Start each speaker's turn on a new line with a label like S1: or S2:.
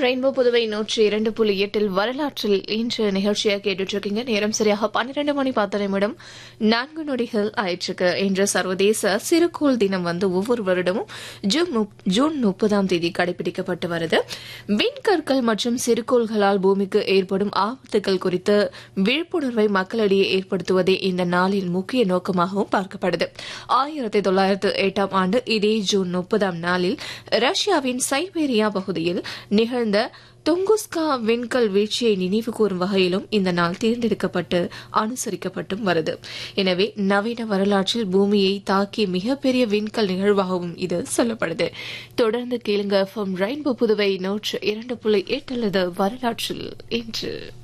S1: rainbow Puduvai நூற்றி இரண்டு புள்ளி எட்டில் வரலாற்றில் இன்று நிகழ்ச்சியை கேட்டுட்டு இருக்கீங்க நேரம் சரியாக பன்னிரண்டு மணி பத்து நிமிடம் நான்கு நொடிகள் ஆயிற்றுக்கு இன்று சர்வதேச சிறுகோள் தினம் வந்து ஒவ்வொரு வருடமும் ஜூன் முப்- ஜூன் முப்பதாம் தேதி கடைபிடிக்கப்பட்டு வருது விண்கற்கள் மற்றும் சிறுகோள்களால் பூமிக்கு ஏற்படும் ஆபத்துகள் குறித்து விழிப்புணர்வை மக்களிடையே ஏற்படுத்துவதே இந்த நாளின் முக்கிய நோக்கமாகவும் பார்க்கப்படுது ஆயிரத்தி தொள்ளாயிரத்து எட்டாம் ஆண்டு இதே ஜூன் முப்பதாம் நாளில் ரஷ்யாவின் சைபேரியா பகுதியில் நிகழ்ந்த துங்குஸ்கா விண்கல் வீழ்ச்சியை நினைவு கூறும் வகையிலும் இந்த நாள் தேர்ந்தெடுக்கப்பட்டு அனுசரிக்கப்பட்டும் வருது எனவே நவீன வரலாற்றில் பூமியை தாக்கிய மிகப்பெரிய விண்கல் நிகழ்வாகவும் இது சொல்லப்படுது தொடர்ந்து கேளுங்க எஃப்எம் ரெயின்போ புதுவை நூற்று இரண்டு புள்ளி எட்டு அல்லது வரலாற்றில் இன்று